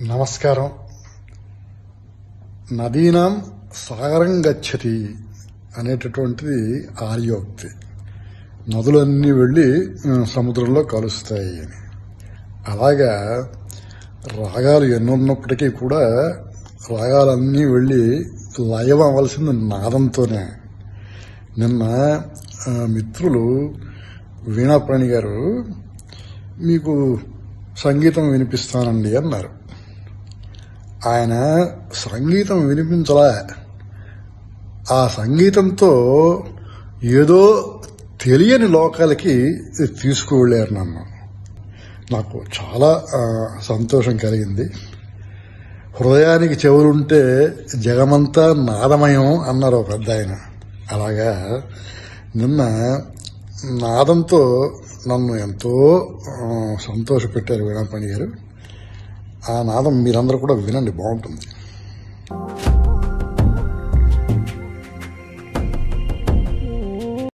నమస్కారం నదీనాం సాగరం గచ్చతి అనేటటువంటిది ఆర్యోక్తి నదులన్నీ వెళ్ళి ఆ, సముద్రంలో కలుస్తాయి అని అలాగా రాగాలు ఎన్నున్నప్పటికీ కూడా రాగాలన్నీ వెళ్ళి లయం అవ్వాల్సింది నాదంతోనే నిన్న ఆ, మిత్రులు వీణాప్రాణి గారు మీకు సంగీతం వినిపిస్తానండి అన్నారు ఆయన సంగీతం వినిపించలా ఆ సంగీతంతో ఏదో తెలియని లోకాలకి తీసుకువెళ్ళారు నన్ను నాకు చాలా ఆ, సంతోషం కలిగింది హృదయానికి చెవులుంటే జగమంతా నాదమయం అన్నారు ఒక పెద్ద ఆయన అలాగా నిన్న నాదంతో నన్ను ఎంతో ఆ, సంతోషపెట్టారు వీణాపణి గారు ఆ నాదం మీరందరూ కూడా వినండి బాగుంటుంది